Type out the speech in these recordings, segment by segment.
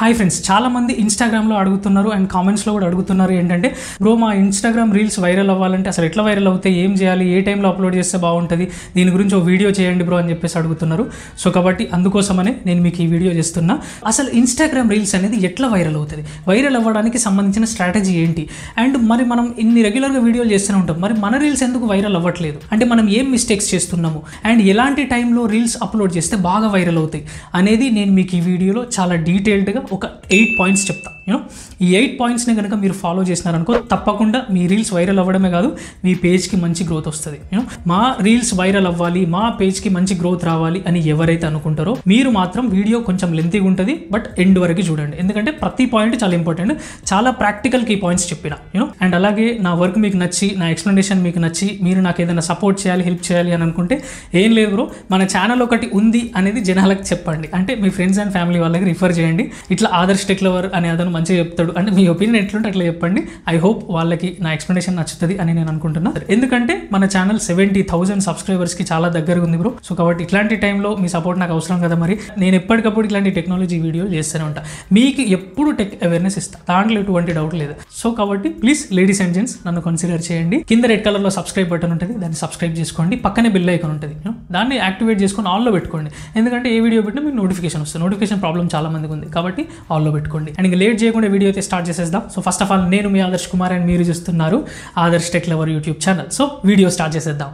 Hi friends చాలా మంది ఇన్స్టాగ్రామ్లో అడుగుతున్నారు అండ్ కామెంట్స్లో కూడా అడుగుతున్నారు ఏంటంటే బ్రో మా ఇన్స్టాగ్రామ్ రీల్స్ వైరల్ అవ్వాలంటే అసలు ఎట్లా వైరల్ అవుతాయి ఏం చేయాలి ఏ టైంలో అప్లోడ్ చేస్తే బాగుంటుంది దీని గురించి ఒక వీడియో చేయండి బ్రో అని చెప్పేసి అడుగుతున్నారు సో కాబట్టి అందుకోసమనే నేను మీకు ఈ వీడియో చేస్తున్నా అసలు ఇన్స్టాగ్రామ్ రీల్స్ అనేది ఎట్లా వైరల్ అవుతుంది వైరల్ అవ్వడానికి సంబంధించిన స్ట్రాటజీ ఏంటి అండ్ మరి మనం ఇన్ని రెగ్యులర్గా వీడియోలు చేస్తూనే ఉంటాం మరి మన రీల్స్ ఎందుకు వైరల్ అవ్వట్లేదు అంటే మనం ఏం మిస్టేక్స్ చేస్తున్నాము అండ్ ఎలాంటి టైంలో రీల్స్ అప్లోడ్ చేస్తే బాగా వైరల్ అవుతాయి అనేది నేను మీకు ఈ వీడియోలో చాలా డీటెయిల్డ్గా ఒక ఎయిట్ పాయింట్స్ చెప్తా యూనో ఈ ఎయిట్ పాయింట్స్ని కనుక మీరు ఫాలో చేసినారనుకో తప్పకుండా మీ రీల్స్ వైరల్ అవ్వడమే కాదు మీ పేజ్కి మంచి గ్రోత్ వస్తుంది యూనో మా రీల్స్ వైరల్ అవ్వాలి మా పేజ్కి మంచి గ్రోత్ రావాలి అని ఎవరైతే అనుకుంటారో మీరు మాత్రం వీడియో కొంచెం లెంతీగా ఉంటుంది బట్ ఎండ్ వరకు చూడండి ఎందుకంటే ప్రతి పాయింట్ చాలా ఇంపార్టెంట్ చాలా ప్రాక్టికల్ కీ పాయింట్స్ చెప్పిన యూనో అండ్ అలాగే నా వర్క్ మీకు నచ్చి నా ఎక్స్ప్లెనేషన్ మీకు నచ్చి మీరు నాకు ఏదైనా సపోర్ట్ చేయాలి హెల్ప్ చేయాలి అని అనుకుంటే ఏం లేదు బ్రో మన ఛానల్ ఒకటి ఉంది అనేది జనాలకు చెప్పండి అంటే మీ ఫ్రెండ్స్ అండ్ ఫ్యామిలీ వాళ్ళకి రిఫర్ చేయండి ఇట్లా ఆదర్శ్ టెక్లవర్ అనే అతను మంచిగా చెప్తాడు అంటే మీ ఒపీనియన్ ఎట్లుంటే అట్లా చెప్పండి ఐ హోప్ వాళ్ళకి నా ఎక్స్ప్లెనేషన్ నచ్చుతుంది అని నేను అనుకుంటున్నా ఎందుకంటే మన ఛానల్ సెవెంటీ థౌసండ్ సబ్స్క్రైబర్స్కి చాలా దగ్గరగా ఉంది బ్రో సో కాబట్టి ఇట్లాంటి టైంలో మీ సపోర్ట్ నాకు అవసరం కదా మరి నేను ఎప్పటికప్పుడు ఇట్లాంటి టెక్నాలజీ వీడియో చేస్తూనే ఉంటా మీకు ఎప్పుడు టెక్ అవేర్నెస్ ఇస్తా దాంట్లో ఎటువంటి డౌట్ లేదు సో కాబట్టి ప్లీజ్ లేడీస్ అండ్ జెంట్స్ నన్ను కన్సిడర్ చేయండి కింద రెడ్ కలర్లో సబ్స్క్రైబ్ బటన్ ఉంటుంది దాన్ని సబ్స్క్రైబ్ చేసుకోండి పక్కనే బిల్ ఐకాన్ ఉంటుంది you know. దాన్ని యాక్టివేట్ చేసుకొని ఆల్లో పెట్టుకోండి ఎందుకంటే ఏ వీడియో పెట్టినా మీకు నోటిఫికేషన్ వస్తుంది నోటిఫికేషన్ ప్రాబ్లం చాలా మందికి ఉంది కాబట్టి ఆల్లో పెట్టుకోండి అండ్ ఇంకా లేట్ చేయకుండా వీడియో అయితే స్టార్ట్ చేసేద్దాం సో ఫస్ట్ ఆఫ్ ఆల్ నేను మీ ఆదర్శ్ కుమార్ అండ్ మీరు చూస్తున్నారు Adarsh tech lover YouTube channel so video start చేసేద్దాం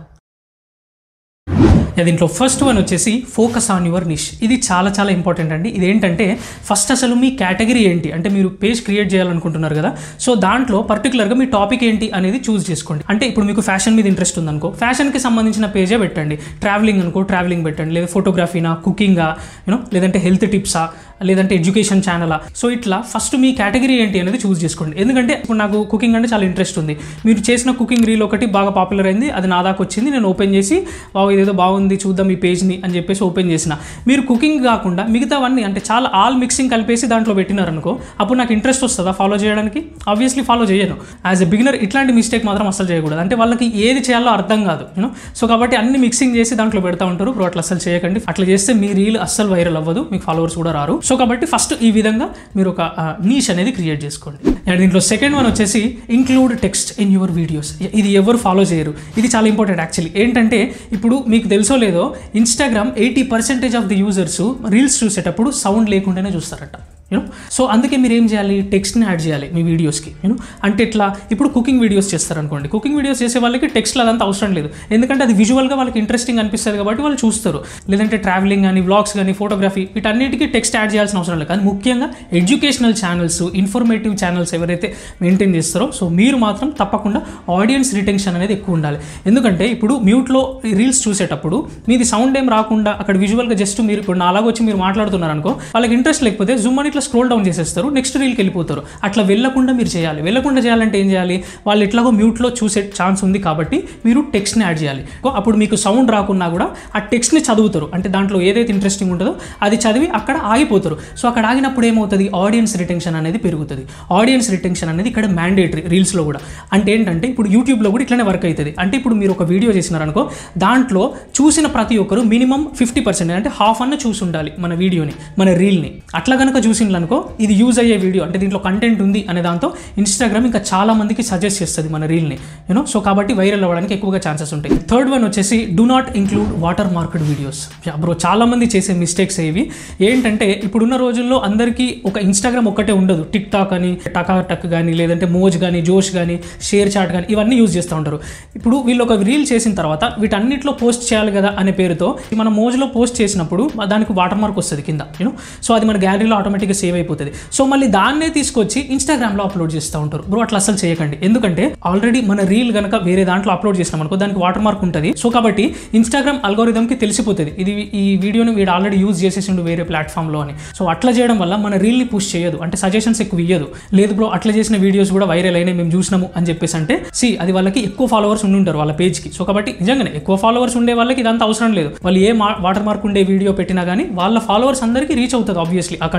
దీంట్లో ఫస్ట్ వన్ వచ్చేసి ఫోకస్ ఆన్ యువర్ నిష్ ఇది చాలా చాలా ఇంపార్టెంట్ అండి ఇది ఏంటంటే ఫస్ట్ అసలు మీ కేటగిరీ ఏంటి అంటే మీరు పేజ్ క్రియేట్ చేయాలనుకుంటున్నారు కదా సో దాంట్లో పర్టికులర్గా మీ టాపిక్ ఏంటి అనేది చూస్ చేసుకోండి అంటే ఇప్పుడు మీకు ఫ్యాషన్ మీద ఇంట్రెస్ట్ ఉందనుకో ఫ్యాషన్కి సంబంధించిన పేజే పెట్టండి ట్రావెలింగ్ అనుకో ట్రావెలింగ్ పెట్టండి లేదా ఫోటోగ్రఫీనా కుకింగా యూనో లేదంటే హెల్త్ టిప్సా లేదంటే ఎడ్యుకేషన్ ఛానలా సో ఇట్లా ఫస్ట్ మీ కేటగిరీ ఏంటి అనేది చూస్ చేసుకోండి ఎందుకంటే ఇప్పుడు నాకు కుకింగ్ అంటే చాలా ఇంట్రెస్ట్ ఉంది మీరు చేసిన కుకింగ్ రీల్ ఒకటి బాగా పాపులర్ అయింది అది నా దాకా వచ్చింది నేను ఓపెన్ చేసి బాగా ఇదేదో బాగుంది చూద్దాం ఈ పేజ్ని అని చెప్పేసి ఓపెన్ చేసిన మీరు కుకింగ్ కాకుండా మిగతావన్నీ అంటే చాలా ఆల్ మిక్సింగ్ కలిపేసి దాంట్లో పెట్టినారనుకో అప్పుడు నాకు ఇంట్రెస్ట్ వస్తుందా ఫాలో చేయడానికి ఆబ్వియస్లీ ఫాలో చేయను యాజ్ ఎ బిగినర్ ఇట్లాంటి మిస్టేక్ మాత్రం అసలు చేయకూడదు అంటే వాళ్ళకి ఏది చేయాలో అర్థం కాదు యూనో సో కాబట్టి అన్ని మిక్సింగ్ చేసి దాంట్లో పెడతా ఉంటారు బ్రో అట్లా అసలు చేయకండి అట్లా చేస్తే మీ రీల్ అస్సలు వైరల్ అవ్వదు మీకు ఫాలోవర్స్ కూడా రారు సో కాబట్టి ఫస్ట్ ఈ విధంగా మీరు ఒక నీష్ అనేది క్రియేట్ చేసుకోండి అండ్ దీంట్లో సెకండ్ వన్ వచ్చేసి include text in your videos ఇది ఎవరు ఫాలో చేయరు ఇది చాలా ఇంపార్టెంట్ యాక్చువల్లీ ఏంటంటే ఇప్పుడు మీకు తెలుసో లేదో Instagram eighty percentage of the users reels చూసేటప్పుడు సౌండ్ లేకుండానే చూస్తారట యూనో సో అందుకే మీరు ఏం చేయాలి టెక్స్ట్ని యాడ్ చేయాలి మీ వీడియోస్కి యూనో అంటే ఇట్లా ఇప్పుడు కుకింగ్ వీడియోస్ చేస్తారనుకోండి కుకింగ్ వీడియోస్ చేసే వాళ్ళకి టెక్స్ట్లో అదంతా అవసరం లేదు ఎందుకంటే అది విజువల్గా వాళ్ళకి ఇంట్రెస్టింగ్ అనిపిస్తుంది కాబట్టి వాళ్ళు చూస్తారు లేదంటే ట్రావెలింగ్ కానీ వ్లాగ్స్ కానీ ఫోటోగ్రఫీ వీటన్నిటికీ టెక్స్ట్ యాడ్ చేయాల్సిన అవసరం లేదు కానీ ముఖ్యంగా ఎడ్యుకేషనల్ ఛానల్స్ ఇన్ఫర్మేటివ్ ఛానల్స్ ఎవరైతే మెయింటైన్ చేస్తారో సో మీరు మాత్రం తప్పకుండా ఆడియన్స్ రిటెన్షన్ అనేది ఎక్కువ ఉండాలి ఎందుకంటే ఇప్పుడు మ్యూట్లో రీల్స్ చూసేటప్పుడు మీది సౌండ్ ఏం రాకుండా అక్కడ విజువల్గా జస్ట్ మీరు ఇప్పుడు నా అలాగ వచ్చి మీరు మాట్లాడుతున్నారు అనుకో వాళ్ళకి ఇంట్రెస్ట్ లేకపోతే జూమ్ అని ఇట్లా స్క్రోల్ డౌన్ చేసేస్తారు నెక్స్ట్ రీల్కి వెళ్ళిపోతారు అట్లా వెళ్ళకుండా మీరు చేయాలి వెళ్ళకుండా చేయాలంటే ఏం చేయాలి వాళ్ళు ఎట్లాగో మ్యూట్లో చూసే ఛాన్స్ ఉంది కాబట్టి మీరు టెక్స్ట్ని యాడ్ చేయాలి అప్పుడు మీకు సౌండ్ రాకున్నా కూడా ఆ టెక్స్ట్ని చదువుతారు అంటే దాంట్లో ఏదైతే ఇంట్రెస్టింగ్ ఉంటుందో అది చదివి అక్కడ ఆగిపోతారు సో అక్కడ ఆగినప్పుడు ఏమవుతుంది ఆడియన్స్ రిటెన్షన్ అనేది పెరుగుతుంది ఆడియన్స్ రిటెన్షన్ అనేది ఇక్కడ మ్యాండేటరీ రీల్స్లో కూడా అంటే ఏంటంటే ఇప్పుడు యూట్యూబ్లో కూడా ఇట్లనే వర్క్ అవుతుంది అంటే ఇప్పుడు మీరు ఒక వీడియో చేసినారనుకో దాంట్లో చూసిన ప్రతి ఒక్కరు మినిమం ఫిఫ్టీ పర్సెంట్ అంటే హాఫ్ అన్న చూసి ఉండాలి మన వీడియోని మన రీల్ని అట్లా కనుక చూసిండ్లనుకో ఇది యూజ్ అయ్యే వీడియో అంటే దీంట్లో కంటెంట్ ఉంది అనే దాంతో ఇన్స్టాగ్రామ్ ఇంకా చాలా మందికి సజెస్ట్ చేస్తుంది మన రీల్ని యూనో సో కాబట్టి వైరల్ అవ్వడానికి ఎక్కువగా ఛాన్సెస్ ఉంటాయి థర్డ్ వన్ వచ్చేసి do not include watermarked videos bro చాలా మంది చేసే మిస్టేక్స్ ఏవి ఏంటంటే ఇప్పుడున్న రోజుల్లో అందరికీ ఒక ఇన్స్టాగ్రామ్ ఒక్కటే ఉండదు టిక్ టాక్ అని టకా టక్ కానీ లేదంటే మోజ్ కానీ జోష్ కానీ షేర్ చాట్ కానీ ఇవన్నీ యూజ్ చేస్తూ ఉంటారు ఇప్పుడు వీళ్ళు ఒక రీల్ చేసిన తర్వాత వీటన్నిటిలో పోస్ట్ చేయాలి కదా అనే పేరుతో మనం మోజ్లో పోస్ట్ చేసినప్పుడు దానికి వాటర్ మార్క్ వస్తుంది కింద యూనో సో అది మన గ్యాలరీలో ఆటోమేటిక్గా సేవ్ అయిపోతుంది సో మళ్ళీ దాన్నే తీసుకొచ్చి ఇన్స్టాగ్రామ్లో అప్లోడ్ చేస్తూ ఉంటారు బ్రో అట్లా అసలు చేయకండి ఎందుకంటే ఆల్రెడీ మన రీల్ కనుక వేరే దాంట్లో అప్లోడ్ చేసినాం అనుకో దానికి వాటర్ మార్క్ ఉంటుంది సో కాబట్టి ఇన్స్టాగ్రామ్ అల్గోరిథంకి తెలిసిపోతుంది ఇది ఈ వీడియోని వీడు ఆల్రెడీ యూజ్ చేసేసిండు వేరే ప్లాట్ఫామ్లో అని సో అట్లా చేయడం వల్ల మన రీల్ని పుష్ చేయదు అంటే సజెషన్స్ ఎక్కువ ఇయ్యదు లేదు బ్రో అట్లా చేసిన వీడియోస్ కూడా వైరల్ అయినాయి మేము చూసినాము అని చెప్పేసి అంటే సి అది వాళ్ళకి ఎక్కువ ఫాలోవర్స్ ఉండి ఉంటారు వాళ్ళ పేజ్కి సో కాబట్టి నిజంగానే ఎక్కువ ఫాలోవర్స్ ఉండే వాళ్ళకి ఇదంతా అవసరం లేదు వాళ్ళు ఏ వాటర్ మార్క్ ఉండే వీడియో పెట్టినా కానీ వాళ్ళ ఫాలోవర్స్ అందరికీ రీచ్ అవుతుంది ఆబ్వియస్లీ ఆ కంటెంట్ సో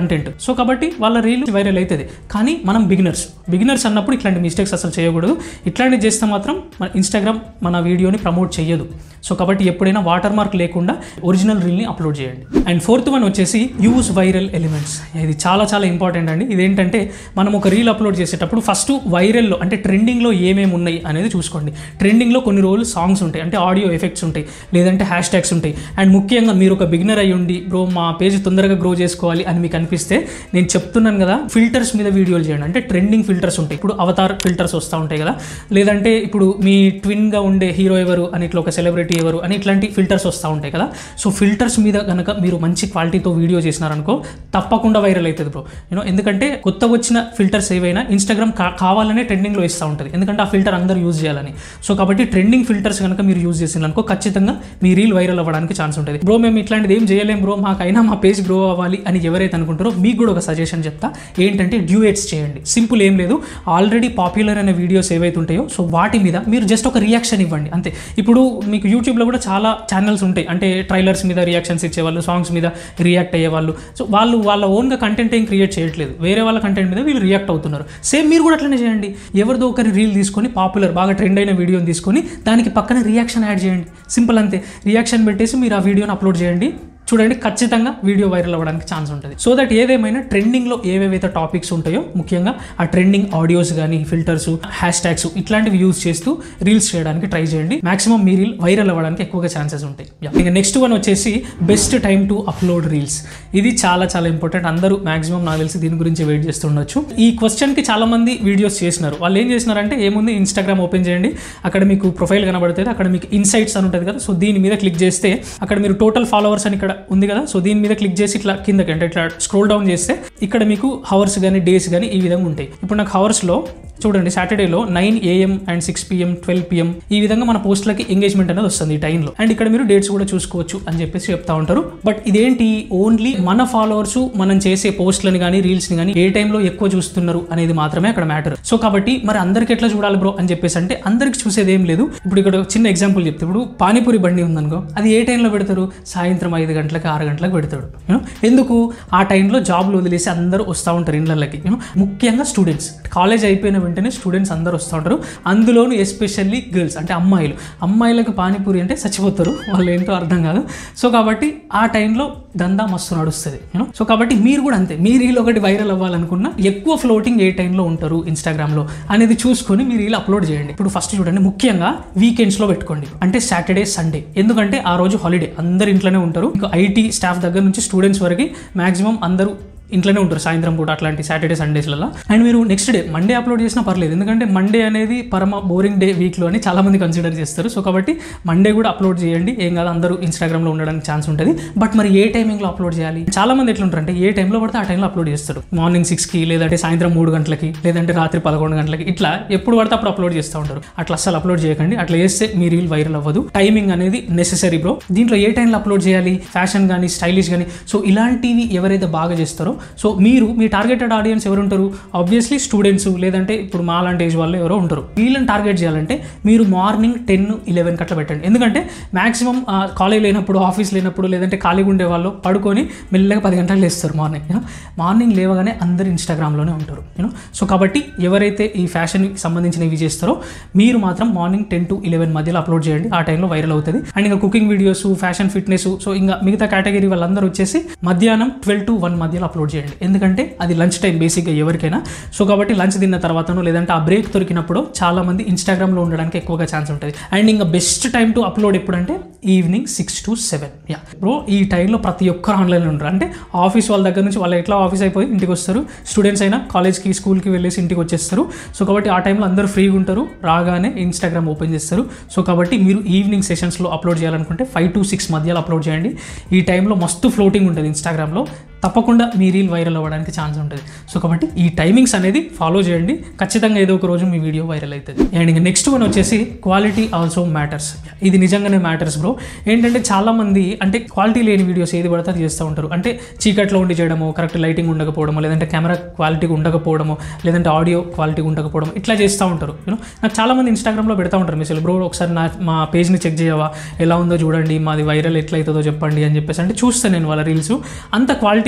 సో కాబట్టి వాళ్ళ రీల్ వైరల్ అవుతుంది కానీ మనం బిగినర్స్ బిగినర్స్ అన్నప్పుడు ఇట్లాంటి మిస్టేక్స్ అసలు చేయకూడదు ఇట్లాంటివి చేస్తే మాత్రం మన ఇన్స్టాగ్రామ్ మన వీడియోని ప్రమోట్ చేయదు సో కాబట్టి ఎప్పుడైనా వాటర్ మార్క్ లేకుండా ఒరిజినల్ రీల్ని అప్లోడ్ చేయండి అండ్ ఫోర్త్ వన్ వచ్చేసి యూజ్ వైరల్ ఎలిమెంట్స్ ఇది చాలా చాలా ఇంపార్టెంట్ అండి ఇదేంటంటే మనం ఒక రీల్ అప్లోడ్ చేసేటప్పుడు ఫస్ట్ వైరల్లో అంటే ట్రెండింగ్లో ఏమేమి ఉన్నాయి అనేది చూసుకోండి ట్రెండింగ్లో కొన్ని రోజులు సాంగ్స్ ఉంటాయి అంటే ఆడియో ఎఫెక్ట్స్ ఉంటాయి లేదంటే హ్యాష్ ట్యాగ్స్ ఉంటాయి అండ్ ముఖ్యంగా మీరు ఒక బిగినర్ అయ్యి ఉండి బ్రో మా పేజ్ తొందరగా గ్రో చేసుకోవాలి అని మీకు అనిపిస్తే నేను చెప్తున్నాను కదా ఫిల్టర్స్ మీద వీడియోలు చేయండి అంటే ట్రెండింగ్ ఫిల్టర్స్ ఉంటాయి ఇప్పుడు అవతార్ ఫిల్టర్స్ వస్తూ ఉంటాయి కదా లేదంటే ఇప్పుడు మీ ట్విన్గా ఉండే హీరో ఎవరు అని ఇట్లా ఒక సెలబ్రిటీ ఎవరు అని ఇట్లాంటి ఫిల్టర్స్ వస్తూ ఉంటాయి కదా సో ఫిల్టర్స్ మీద కనుక మీరు మంచి క్వాలిటీతో వీడియో చేసినారనుకో తప్పకుండా వైరల్ అవుతుంది బ్రో యూనో ఎందుకంటే కొత్త వచ్చిన ఫిల్టర్స్ ఏవైనా ఇన్స్టాగ్రామ్ కా కావాలనే ట్రెండింగ్లో ఇస్తూ ఉంటుంది ఎందుకంటే ఆ ఫిల్టర్ అందరూ యూజ్ చేయాలని సో కాబట్టి ట్రెండింగ్ ఫిల్టర్స్ కనుక మీరు యూజ్ చేసినారనుకో ఖచ్చితంగా మీ రీల్ వైరల్ అవ్వడానికి ఛాన్స్ ఉంటుంది బ్రో మేము ఇట్లాంటిది ఏం చేయలేం బ్రో మాకైనా మా పేజ్ గ్రో అవ్వాలి అని ఎవరైతే అనుకుంటారో మీకు కూడా ఒక సజెషన్ చెప్తా ఏంటంటే డ్యూయేట్స్ చేయండి సింపుల్ ఏం లేదు ఆల్రెడీ పాపులర్ అనే వీడియోస్ ఏవైతే ఉంటాయో సో వాటి మీద మీరు జస్ట్ ఒక రియాక్షన్ ఇవ్వండి అంతే ఇప్పుడు మీకు యూట్యూబ్లో కూడా చాలా ఛానల్స్ ఉంటాయి అంటే ట్రైలర్స్ మీద రియాక్షన్స్ ఇచ్చేవాళ్ళు సాంగ్స్ మీద రియాక్ట్ అయ్యేవాళ్ళు సో వాళ్ళు వాళ్ళ ఓన్గా కంటెంట్ ఏం క్రియేట్ చేయట్లేదు వేరే వాళ్ళ కంటెంట్ మీద వీళ్ళు రియాక్ట్ అవుతున్నారు సేమ్ మీరు కూడా అట్లనే చేయండి ఎవరిదో ఒకరి రీల్ తీసుకొని పాపులర్ బాగా ట్రెండ్ అయిన వీడియోని తీసుకొని దానికి పక్కన రియాక్షన్ యాడ్ చేయండి సింపుల్ అంతే రియాక్షన్ పెట్టేసి మీరు ఆ వీడియోని అప్లోడ్ చేయండి చూడండి ఖచ్చితంగా వీడియో వైరల్ అవ్వడానికి ఛాన్స్ ఉంటుంది సో దట్ ఏదేమైనా ట్రెండింగ్లో ఏవేవైతే టాపిక్స్ ఉంటాయో ముఖ్యంగా ఆ ట్రెండింగ్ ఆడియోస్ కానీ ఫిల్టర్స్ హ్యాష్ ట్యాగ్స్ ఇట్లాంటివి యూజ్ చేస్తూ రీల్స్ చేయడానికి ట్రై చేయండి మాక్సిమం మీ రీల్ వైరల్ అవ్వడానికి ఎక్కువగా ఛాన్సెస్ ఉంటాయి Yeah. ఇంకా నెక్స్ట్ వన్ వచ్చేసి best time to upload reels ఇది చాలా చాలా ఇంపార్టెంట్ అందరూ మాక్సిమం నాకు తెలిసి దీని గురించి వెయిట్ చేస్తుండొచ్చు ఈ క్వశ్చన్కి చాలా మంది వీడియోస్ చేసినారు వాళ్ళు ఏం చేసినారంటే ఏముంది ఇన్స్టాగ్రామ్ ఓపెన్ చేయండి అక్కడ మీకు ప్రొఫైల్ కనబడుతుంది అక్కడ మీకు ఇన్సైట్స్ అని ఉంటుంది కదా సో దీని మీద క్లిక్ చేస్తే అక్కడ మీరు టోటల్ ఫాలోవర్స్ అని ఇక్కడ ఉంది కదా సో దీని మీద క్లిక్ చేసి ఇట్లా కిందకి అంటే ఇట్లా స్క్రోల్ డౌన్ చేస్తే ఇక్కడ మీకు హవర్స్ కానీ డేస్ కానీ ఈ విధంగా ఉంటాయి ఇప్పుడు నాకు హవర్స్లో చూడండి సాటర్డేలో nine AM and six PM twelve PM ఈ విధంగా మన పోస్ట్లకి ఎంగేజ్మెంట్ అనేది వస్తుంది ఈ టైంలో అండ్ ఇక్కడ మీరు డేట్స్ కూడా చూసుకోవచ్చు అని చెప్పేసి చెప్తా ఉంటారు బట్ ఇదేంటి ఓన్లీ మన ఫాలోవర్స్ మనం చేసే పోస్ట్లని కానీ రీల్స్ని కానీ ఏ టైంలో ఎక్కువ చూస్తున్నారు అనేది మాత్రమే అక్కడ మ్యాటర్ సో కాబట్టి మరి అందరికి ఎట్లా చూడాలి బ్రో అని చెప్పేసి అంటే అందరికి చూసేది ఏం లేదు ఇప్పుడు ఇక్కడ ఒక చిన్న ఎగ్జాంపుల్ చెప్తే ఇప్పుడు పానీపూరి బండి ఉందనుకో అది ఏ టైంలో పెడతారు సాయంత్రం ఐదు గంటలకు ఆరు గంటలకు పెడతాడు you know? ఎందుకు ఆ టైంలో జాబ్లు వదిలేసి అందరూ వస్తూ ఉంటారు ఇళ్ళకి you know? ముఖ్యంగా స్టూడెంట్స్ కాలేజ్ అయిపోయిన వెంటనే స్టూడెంట్స్ అందరూ వస్తూ ఉంటారు అందులోనూ ఎస్పెషల్లీ గర్ల్స్ అంటే అమ్మాయిలు అమ్మాయిలకు పానీపూరి అంటే చచ్చిపోతారు వాళ్ళు ఏంటో అర్థం కాదు సో కాబట్టి ఆ టైంలో దందా మస్తు నడుస్తుంది యూనో సో కాబట్టి మీరు కూడా అంతే మీ రీల్ ఒకటి వైరల్ అవ్వాలనుకున్నా ఎక్కువ ఫ్లోటింగ్ ఏ టైంలో ఉంటారు ఇన్స్టాగ్రామ్లో అనేది చూసుకొని మీరు రీల్ అప్లోడ్ చేయండి ఇప్పుడు ఫస్ట్ చూడండి ముఖ్యంగా వీకెండ్స్లో పెట్టుకోండి అంటే సాటర్డే సండే ఎందుకంటే ఆ రోజు హాలిడే అందరు ఇంట్లోనే ఉంటారు ఇంకా ఐటీ స్టాఫ్ దగ్గర నుంచి స్టూడెంట్స్ వరకు మాక్సిమం అందరూ ఇంట్లోనే ఉంటారు సాయంత్రం పూట అట్లాంటి సాటర్డే సండేస్లలో అండ్ మీరు నెక్స్ట్ డే మండే అప్లోడ్ చేసినా పర్లేదు ఎందుకంటే మండే అనేది పరమ బోరింగ్ డే వీక్లో అని చాలా మంది కన్సిడర్ చేస్తారు సో కాబట్టి మండే కూడా అప్లోడ్ చేయండి ఏం కాదు అందరూ ఇన్స్టాగ్రామ్లో ఉండడానికి ఛాన్స్ ఉంటుంది బట్ మరి ఏ టైమింగ్లో అప్లోడ్ చేయాలి చాలా మంది ఎట్లుంటారు అంటే ఏ టైంలో పడితే ఆ టైంలో అప్లోడ్ చేస్తారు మార్నింగ్ సిక్స్కి లేదంటే సాయంత్రం మూడు గంటలకి లేదంటే రాత్రి పదకొండు గంటలకి ఇట్లా ఎప్పుడు పడితే అప్పుడు అప్లోడ్ చేస్తూ ఉంటారు అట్లా అస్సలు అప్లోడ్ చేయకండి అట్లా చేస్తే మీ రీల్ వైరల్ అవ్వదు టైమింగ్ అనేది నెసెసరీ బ్రో దీంట్లో ఏ టైంలో అప్లోడ్ చేయాలి ఫ్యాషన్ కానీ స్టైలిష్ కానీ సో ఇలాంటివి ఎవరైతే బాగా చేస్తారో సో మీరు మీ టార్గెటెడ్ ఆడియన్స్ ఎవరు ఉంటారు ఆబ్వియస్లీ స్టూడెంట్స్ లేదంటే ఇప్పుడు మా లాంటి ఏజ్ వాళ్ళు ఎవరో ఉంటారు వీళ్ళని టార్గెట్ చేయాలంటే మీరు మార్నింగ్ టెన్ ఇలెవెన్ కట్ల పెట్టండి ఎందుకంటే మాక్సిమం కాలేజ్ లేనప్పుడు ఆఫీస్ లేనప్పుడు లేదంటే ఖాళీగా ఉండే వాళ్ళు పడుకొని మెల్లగా పది గంటలకు లేస్తారు మార్నింగ్ మార్నింగ్ లేవగానే అందరు ఇన్స్టాగ్రామ్లోనే ఉంటారు యూనో సో కాబట్టి ఎవరైతే ఈ ఫ్యాషన్కి సంబంధించిన ఇవి చేస్తారో మీరు మాత్రం మార్నింగ్ టెన్ టు ఇలెవెన్ మధ్యలో అప్లోడ్ చేయండి ఆ టైంలో వైరల్ అవుతుంది అండ్ ఇంకా cooking videos fashion fitness so ఇంకా మిగతా కేటగిరీ వాళ్ళందరూ వచ్చేసి మధ్యాహ్నం ట్వెల్వ్ టు వన్ మధ్యలో అప్లోడ్ చేయండి ఎందుకంటే అది లంచ్ టైం బేసిక్గా ఎవరికైనా సో కాబట్టి లంచ్ తిన్న తర్వాతనో లేదంటే ఆ బ్రేక్ దొరికినప్పుడు చాలా మంది ఇన్స్టాగ్రామ్లో ఉండడానికి ఎక్కువగా ఛాన్స్ ఉంటుంది అండ్ ఇంకా బెస్ట్ టైం టు అప్లోడ్ ఎప్పుడంటే evening six to seven yeah bro ఈ టైంలో ప్రతి ఒక్కరు ఆన్లైన్లో ఉంటారు అంటే ఆఫీస్ వాళ్ళ దగ్గర నుంచి వాళ్ళు ఎట్లా ఆఫీస్ అయిపోయి ఇంటికి వస్తారు స్టూడెంట్స్ అయినా కాలేజ్కి స్కూల్కి వెళ్ళేసి ఇంటికి వచ్చేస్తారు సో కాబట్టి ఆ టైంలో అందరూ ఫ్రీగా ఉంటారు రాగానే ఇన్స్టాగ్రామ్ ఓపెన్ చేస్తారు సో కాబట్టి మీరు ఈవినింగ్ సెషన్స్లో అప్లోడ్ చేయాలనుకుంటే ఫైవ్ టు సిక్స్ మధ్యలో అప్లోడ్ చేయండి ఈ టైంలో మస్తు ఫ్లోటింగ్ ఉంటుంది ఇన్స్టాగ్రామ్లో తప్పకుండా మీ రీల్ వైరల్ అవ్వడానికి ఛాన్స్ ఉంటుంది సో కాబట్టి ఈ టైమింగ్స్ అనేది ఫాలో చేయండి ఖచ్చితంగా ఏదో ఒక రోజు మీ వీడియో వైరల్ అవుతుంది అండ్ ఇంకా నెక్స్ట్ వన్ వచ్చేసి క్వాలిటీ ఆల్సో మ్యాటర్స్ ఇది నిజంగానే మ్యాటర్స్ బ్రో ఏంటంటే చాలా మంది అంటే క్వాలిటీ లేని వీడియోస్ ఏది పడితే అది చేస్తూ ఉంటారు అంటే చీకట్లో ఉండి చేయడము కరెక్ట్ లైటింగ్ ఉండకపోవడము లేదంటే కెమెరా క్వాలిటీగా ఉండకపోవడము లేదంటే ఆడియో క్వాలిటీగా ఉండకపోవడం ఇట్లా చేస్తూ ఉంటారు యూనో నాకు చాలా మంది ఇన్స్టాగ్రామ్లో పెడతా ఉంటారు మెసేజ్ బ్రో ఒకసారి నా మా పేజ్ని చెక్ చేయవా ఎలా ఉందో చూడండి మాది వైరల్ ఎట్లయితుందో చెప్పండి అని చెప్పేసి అంటే చూస్తాను నేను వాళ్ళ రీల్స్ అంత క్వాలిటీ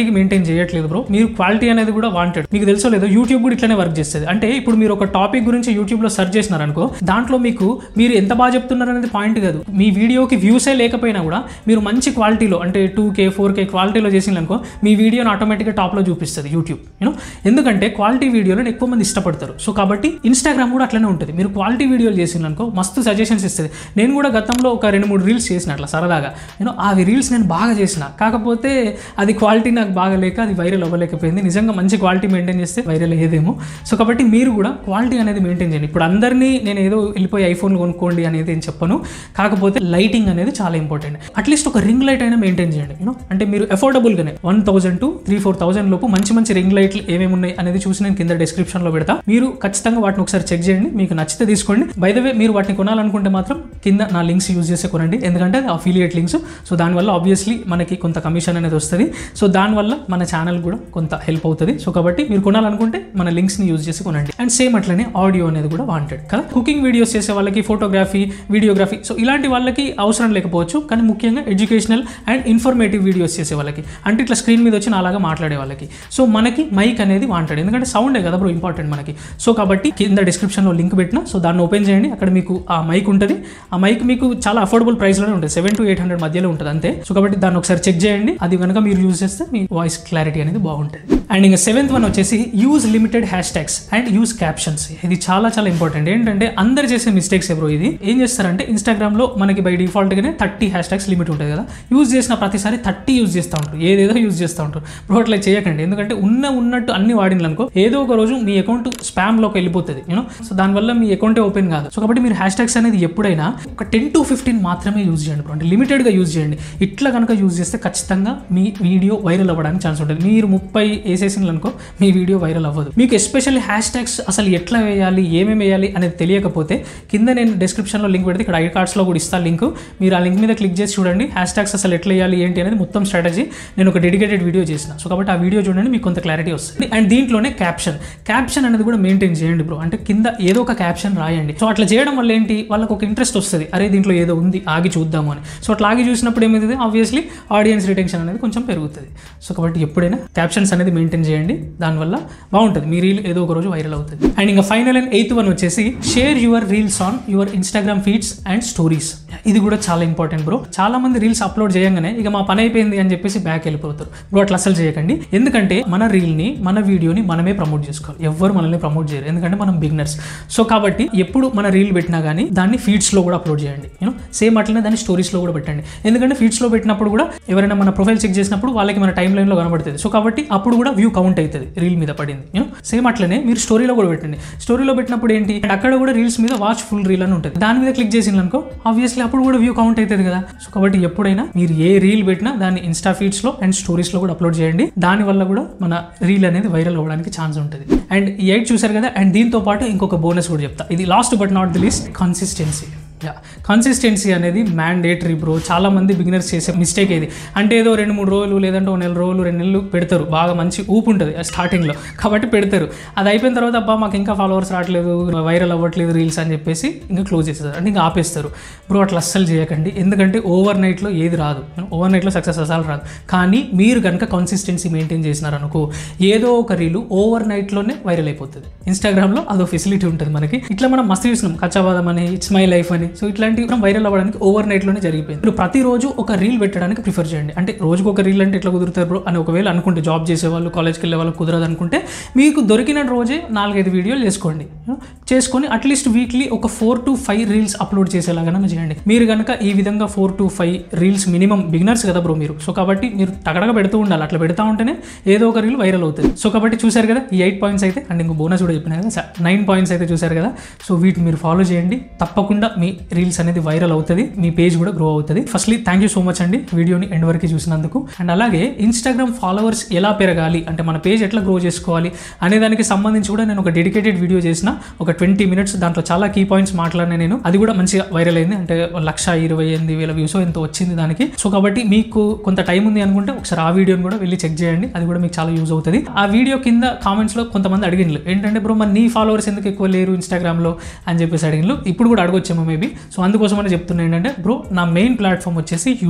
క్వాలిటీకి మెయింటైన్ చేయట్లేదు బ్రో మీరు క్వాలిటీ అనేది కూడా వాంటెడ్ మీకు తెలుసో లేదో యూట్యూబ్ కూడా ఇట్లనే వర్క్ చేస్తుంది అంటే ఇప్పుడు మీరు ఒక టాపిక్ గురించి యూట్యూబ్లో సెర్చ్ చేసినారనుకో దాంట్లో మీకు మీరు ఎంత బాగా చెప్తున్నారు అనేది పాయింట్ కాదు మీ వీడియోకి వ్యూసే లేకపోయినా కూడా మీరు మంచి క్వాలిటీలో అంటే టూ కే ఫోర్ కే క్వాలిటీలో చేసిందనుకో మీ వీడియోని ఆటోమేటిక్గా టాప్లో చూపిస్తుంది యూట్యూబ్ యూనో ఎందుకంటే క్వాలిటీ వీడియోలను ఎక్కువ మంది ఇష్టపడతారు సో కాబట్టి ఇన్స్టాగ్రామ్ కూడా అట్లనే ఉంటుంది మీరు క్వాలిటీ వీడియోలు చేసిందనుకో మస్తు సజెషన్స్ ఇస్తుంది నేను కూడా గతంలో ఒక రెండు మూడు రీల్స్ చేసిన అట్లా సరదాగా యూనో అవి రీల్స్ నేను బాగా చేసిన కాకపోతే అది క్వాలిటీ నాకు బాగా లేక అది వైరల్ అవ్వలేకపోయింది నిజంగా మంచి క్వాలిటీ మెయింటైన్ చేస్తే వైరల్ అయ్యేదేమో సో కాబట్టి మీరు కూడా క్వాలిటీ అనేది మెయింటైన్ చేయండి ఇప్పుడు అందరినీ నేను ఏదో వెళ్ళిపోయి ఐఫోన్ కొనుక్కోండి అనేది ఏం చెప్పను కాకపోతే లైటింగ్ అనేది చాలా ఇంపార్టెంట్ అట్లీస్ట్ ఒక రింగ్ లైట్ అయినా మెయింటైన్ చేయండి యూనో అంటే మీరు అఫోర్డబుల్గానే one thousand to three four thousand లోపు మంచి మంచి రింగ్ లైట్లు ఏమేమి ఉన్నాయి అనేది చూసి నేను కింద description లో పెడతా మీరు ఖచ్చితంగా వాటిని ఒకసారి చెక్ చేయండి మీకు నచ్చితే తీసుకోండి బై ద వే మీరు వాటిని కొనాలనుకుంటే మాత్రం కింద నా లింక్స్ యూజ్ చేసే కొనండి ఎందుకంటే అది అఫిలియేట్ లింక్స్ సో దానివల్ల ఆబ్వియస్లీ మనకి కొంత కమిషన్ అనేది వస్తుంది సో దానివల్ల మన ఛానల్ కూడా కొంత హెల్ప్ అవుతుంది సో కాబట్టి మీరు కొనాలనుకుంటే మన లింక్స్ని యూజ్ చేసి కొనండి అండ్ సేమ్ అట్లనే ఆడియో అనేది కూడా వాంటెడ్ కదా కుకింగ్ వీడియోస్ చేసే వాళ్ళకి ఫోటోగ్రఫీ వీడియోగ్రఫీ సో ఇలాంటి వాళ్ళకి అవసరం లేకపోవచ్చు కానీ ముఖ్యంగా ఎడ్యుకేషనల్ అండ్ ఇన్ఫర్మేటివ్ వీడియోస్ చేసే వాళ్ళకి అంటే ఇట్లా స్క్రీన్ మీద వచ్చి నాలాగా మాట్లాడే వాళ్ళకి సో మనకి మైక్ అనేది వాంటెడ్ ఎందుకంటే సౌండే కదా బ్రో ఇంపార్టెంట్ మనకి సో కాబట్టి కింద డిస్క్రిప్షన్లో లింక్ పెట్టిన సో దాన్ని ఓపెన్ చేయండి అక్కడ మీకు ఆ మైక్ ఉంటుంది ఆ మైక్ మీకు చాలా అఫోర్డబుల్ ప్రైస్లోనే ఉంటుంది సెవెన్ టు ఎయిట్ హండ్రెడ్ మధ్యలో ఉంటుంది అంతే సో కాబట్టి దాన్ని ఒకసారి చెక్ చేయండి అది కనుక మీరు యూజ్ చేస్తే మీ వాయిస్ క్లారిటీ అనేది బాగుంటుంది అండ్ ఇంకా సెవెంత్ వన్ వచ్చేసి use limited hash tags and use captions ఇది చాలా చాలా ఇంపార్టెంట్ ఏంటంటే అందరు చేసే మిస్టేక్స్ ఎవరో ఇది ఏం చేస్తారంటే ఇన్స్టాగ్రామ్ లో మనకి బై డిఫాల్ట్ గానే థర్టీ హ్యాష్ ట్యాగ్స్ లిమిట్ ఉంటుంది కదా యూజ్ చేసిన ప్రతిసారి థర్టీ యూజ్ చేస్తూ ఉంటారు ఏదేదో యూజ్ చేస్తూ ఉంటారు బ్రో అట్లా చేయకండి ఎందుకంటే ఉన్న ఉన్నట్టు అన్ని వాడిన అనుకో ఏదో ఒక రోజు మీ అకౌంట్ స్పామ్ లోకి వెళ్ళిపోతుంది యూనో సో దానివల్ల మీ అకౌంటే ఓపెన్ కాదు సో కాబట్టి మీరు హ్యాష్ ట్యాగ్స్ అనేది ఎప్పుడైనా ఒక టెన్ టు ఫిఫ్టీన్ మాత్రమే యూజ్ చేయండి బ్రో అంటే లిమిటెడ్గా యూజ్ చేయండి ఇట్లా కనుక యూజ్ చేస్తే ఖచ్చితంగా మీ వీడియో వైరల్ అవ్వడానికి ఛాన్స్ ఉంటుంది మీరు ముప్పై వేసేసిండ్రు అనుకో మీ వీడియో వైరల్ అవ్వదు మీకు ఎస్పెషల్లీ హ్యాష్ ట్యాగ్స్ అసలు ఎట్లా వేయాలి ఏమేమి వేయాలి అనేది తెలియకపోతే కింద నేను డిస్క్రిప్షన్లో లింక్ పెడితే ఇక్కడ ఐ కార్డ్స్లో కూడా ఇస్తాను లింక్ మీరు ఆ లింక్ మీద క్లిక్ చేసి చూడండి హ్యాష్ ట్యాగ్స్ అసలు ఎట్లా వేయాలి ఏంటి అనేది మొత్తం స్ట్రాటజీ నేను ఒక డెడికేటెడ్ వీడియో చేసిన సో కాబట్టి ఆ వీడియో చూడండి మీకు కొంత క్లారిటీ వస్తుంది అండ్ దీంట్లోనే క్యాప్షన్ క్యాప్షన్ అనేది కూడా మెయింటైన్ చేయండి బ్రో అంటే కింద ఏదో ఒక క్యాప్షన్ రాయండి సో అట్లా చేయడం వల్ల ఏంటి వాళ్ళకి ఒక ఇంట్రెస్ట్ వస్తుంది అరే దీంట్లో ఏదో ఉంది ఆగి చూద్దాము అని సో అట్లా ఆగి చూసినప్పుడు ఏమవుతుంది ఆబ్వియస్లీ ఆడియన్స్ రిటెన్షన్ అనేది కొంచెం పెరుగుతుంది సో కాబట్టి ఎప్పుడైనా క్యాప్షన్స్ అనేది మెయింటైన్ చేయండి దానివల్ల బాగుంటుంది మీ రీల్ ఏదో ఒక రోజు వైరల్ అవుతుంది అండ్ ఇంకా ఫైనల్ అండ్ ఎయిత్ వన్ వచ్చేసి share your reels on your Instagram feeds and stories ఇది కూడా చాలా ఇంపార్టెంట్ బ్రో చాలా మంది రీల్స్ అప్లోడ్ చేయగానే ఇక మా పని అయిపోయింది అని చెప్పేసి బ్యాక్ వెళ్ళిపోతారు బ్రో అట్లా అసలు చేయకండి ఎందుకంటే మన రీల్ని మన వీడియోని మనమే ప్రమోట్ చేసుకోవాలి ఎవ్వరు మనల్ని ప్రమోట్ చేయరు ఎందుకంటే మనం బిగినర్స్ సో కాబట్టి ఎప్పుడు మన రీల్ పెట్టినా కానీ దాన్ని ఫీడ్స్లో కూడా అప్లోడ్ చేయండి యూనో సేమ్ అట్లనే దాన్ని స్టోరీస్లో కూడా పెట్టండి ఎందుకంటే ఫీడ్స్లో పెట్టినప్పుడు కూడా ఎవరైనా మన ప్రొఫైల్ చెక్ చేసినప్పుడు వాళ్ళకి మన టైం లైన్లో కనబడుతుంది సో కాబట్టి అప్పుడు కూడా వ్యూ కౌంట్ అవుతుంది రీల్ మీద పడింది యూనో సేమ్ అట్లనే మీరు స్టోరీలో కూడా పెట్టండి స్టోరీలో పెట్టినప్పుడు ఏంటి అండ్ అక్కడ కూడా రీల్స్ మీద వాచ్ ఫుల్ రీల్ అని ఉంటుంది దాని మీద క్లిక్ చేసింది అనుకో ఆబ్వియస్లీ అప్పుడు కూడా వ్యూ కౌంట్ అవుతుంది కదా సో కాబట్టి ఎప్పుడైనా మీరు ఏ రీల్ పెట్టినా దాన్ని ఇన్స్టా ఫీడ్స్లో అండ్ స్టోరీస్లో కూడా అప్లోడ్ చేయండి దాని వల్ల కూడా మన రీల్ అనేది వైరల్ అవ్వడానికి ఛాన్స్ ఉంటుంది అండ్ ఈ ఎయిట్ చూసారు కదా అండ్ దీంతో పాటు ఇంకొక బోనస్ కూడా చెప్తా ఇది last but not the least consistency yeah consistency అనేది మ్యాండేటరీ బ్రో చాలా మంది బిగినర్స్ చేసే మిస్టేక్ ఇది అంటే ఏదో రెండు మూడు రోజులు లేదంటే ఒక నెల రోజులు రెండు నెలలు పెడతారు బాగా మంచి ఊపు ఉంటుంది స్టార్టింగ్లో కాబట్టి పెడతారు అది అయిపోయిన తర్వాత అబ్బా మాకు ఇంకా ఫాలోవర్స్ రావట్లేదు వైరల్ అవ్వట్లేదు రీల్స్ అని చెప్పేసి ఇంకా క్లోజ్ చేసేస్తారు అంటే ఇంకా ఆపేస్తారు బ్రో అట్లా అస్సలు చేయకండి ఎందుకంటే ఓవర్ నైట్లో ఏది రాదు ఓవర్ నైట్లో సక్సెస్ అసలు రాదు కానీ మీరు కనుక కన్సిస్టెన్సీ మెయింటైన్ చేసినారనుకో ఏదో ఒక రీలు ఓవర్ నైట్లోనే వైరల్ అయిపోతుంది ఇన్స్టాగ్రామ్లో అదో ఫెసిలిటీ ఉంటుంది మనకి ఇట్లా మనం మస్తు చూసినాం కచ్చాబాదం అని ఇట్స్ మై లైఫ్ అని సో ఇట్లాంటివి మనం వైరల్ అవ్వడానికి ఓవర్ నైట్లోనే జరిగిపోయింది మీరు ప్రతిరోజు ఒక రీల్ పెట్టడానికి ప్రిఫర్ చేయండి అంటే రోజుకు ఒక రీల్ అంటే ఎట్లా కుదురుతారు బ్రో అని ఒకవేళ అనుకుంటే జాబ్ చేసే వాళ్ళు కాలేజ్కి వెళ్ళే వాళ్ళు కుదరదు అనుకుంటే మీకు దొరికిన రోజే నాలుగైదు వీడియోలు చేసుకోండి You know, చేసుకొని అట్లీస్ట్ వీక్లీ ఒక four to five reels upload చేసేలాగా చేయండి మీరు కనుక ఈ విధంగా four to five reels minimum beginners కదా బ్రో మీరు సో కాబట్టి మీరు తగడగా పెడుతూ ఉండాలి అట్లా పెడతా ఉంటేనే ఏదో ఒక రీల్ వైరల్ అవుతుంది సో కాబట్టి చూశారు కదా ఈ ఎయిట్ పాయింట్స్ అయితే అండ్ ఇంకో బోనస్ కూడా చెప్పిన కదా నైన్ పాయింట్స్ అయితే చూశారు కదా సో వీటిని మీరు ఫాలో చేయండి తప్పకుండా మీ రీల్స్ అనేది వైరల్ అవుతుంది మీ పేజ్ కూడా గ్రో అవుతుంది firstly thank you so much అండి వీడియోని ఎండ్ వరకు చూసినందుకు అండ్ అలాగే ఇన్స్టాగ్రామ్ ఫాలోవర్స్ ఎలా పెరగాలి అంటే మన పేజ్ ఎట్లా గ్రో చేసుకోవాలి అనే దానికి సంబంధించి కూడా నేను ఒక డెడికేటెడ్ వీడియో చేసిన ఒక ట్వంటీ మినిట్స్ దాంట్లో చాలా కీ పాయింట్స్ మాట్లాడిన నేను అది కూడా మంచిగా వైరల్ అయింది అంటే లక్ష ఇరవై ఎనిమిది వేల వ్యూస్ ఎంతో వచ్చింది దానికి సో కాబట్టి మీకు కొంత టైం ఉంది అనుకుంటే ఒకసారి ఆ వీడియోని కూడా వెళ్ళి చెక్ చేయండి అది కూడా మీకు చాలా యూజ్ అవుతుంది ఆ వీడియో కింద కామెంట్స్ లో కొంతమంది అడిగినలు ఏంటంటే బ్రో మరి నీ ఫాలోవర్స్ ఎందుకు ఎక్కువ లేరు ఇన్స్టాగ్రామ్ లో అని చెప్పేసి అడిగినలు ఇప్పుడు కూడా అడగొచ్చేమో మేబీ సో అందుకోసమని చెప్తున్నా ఏంటంటే బ్రో నా మెయిన్ ప్లాట్ఫామ్ వచ్చేసి యూట్యూబ్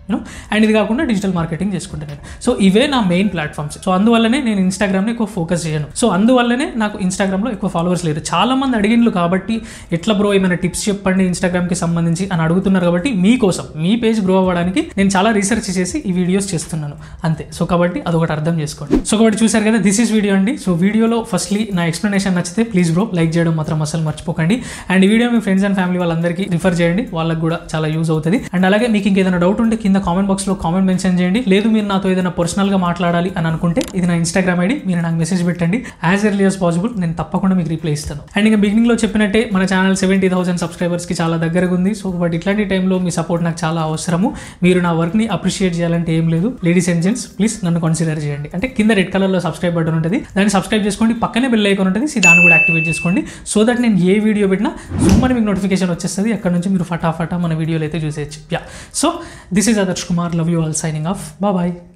యూనో అండ్ ఇది కాకుండా డిజిటల్ మార్కెటింగ్ చేసుకుంటాను నేను సో ఇవే నా మెయిన్ ప్లాట్ఫామ్స్ సో అందువల్లనే నేను ఇన్స్టాగ్రామ్ని ఎక్కువ ఫోకస్ చేయను సో అందువల్లనే నాకు ఇన్స్టాగ్రామ్లో ఎక్కువ ఫాలోవర్స్ లేరు చాలా మంది అడిగిండ్లు కాబట్టి ఎట్లా బ్రో ఏమైనా టిప్స్ చెప్పండి ఇన్స్టాగ్రామ్కి సంబంధించి అని అడుగుతున్నారు కాబట్టి మీకోసం మీ పేజ్ గ్రో అవ్వడానికి నేను చాలా రీసెర్చ్ చేసి ఈ వీడియోస్ చేస్తున్నాను అంతే సో కాబట్టి అదొకటి అర్థం చేసుకోండి సో కాబట్టి చూసారు కదా దిస్ ఈస్ వీడియో అండి సో వీడియోలో ఫస్ట్లీ నా ఎక్స్ప్లెనేషన్ నచ్చితే ప్లీజ్ బ్రో లైక్ చేయడం మాత్రం అసలు మర్చిపోకండి అండ్ ఈ వీడియో మీ ఫ్రెండ్స్ అండ్ ఫ్యామిలీ వాళ్ళందరికీ రిఫర్ చేయండి వాళ్ళకి కూడా చాలా యూజ్ అవుతుంది అండ్ అలాగే మీకు ఇంకేదైనా డౌట్ ఉంటే కింద కామెంట్ బాక్స్లో కామెంట్ మెన్షన్ చేయండి లేదు మీరు నాతో ఏదైనా పర్సనల్గా మాట్లాడాలి అని అనుకుంటే ఇది నా ఇన్స్టాగ్రామ్ ఐడి మీరు నాకు మెసేజ్ పెట్టండి యాజ్ ఎర్లీ యాజ్ పాసిబుల్ నేను తప్పకుండా మీకు రిప్లై ఇస్తాను అండ్ ఇంకా బిగినింగ్లో చెప్పినట్టే మన ఛానల్ సెవెంటీ థౌసండ్ సబ్స్క్రైబర్స్కి చాలా దగ్గరగా ఉంది సో బట్ ఇట్లాంటి టైంలో మీ సపోర్ట్ నాకు చాలా అవసరము మీరు నా వర్క్ని అప్రిషియేట్ చేయాలంటే ఏం లేదు లేడీస్ అండ్ జెంట్స్ ప్లీజ్ నన్ను కన్సిడర్ చేయండి అంటే కింద రెడ్ కలర్లో సబ్స్క్రైబ్ బటన్ ఉంటుంది దాన్ని సబ్స్క్రైబ్ చేసుకోండి పక్కనే బెల్ ఐకాన్ ఉంటుంది సో దాన్ని కూడా యాక్టివేట్ చేసుకోండి సో దట్ నేను ఏ వీడియో పెట్టినా జూమ్ అని మీకు నోటిఫికేషన్ వచ్చేస్తుంది అక్కడ నుంచి మీరు ఫటాఫటా మన వీడియోలు అయితే చూసేయచ్చు yeah so this is Adarsh Kumar love you all signing off bye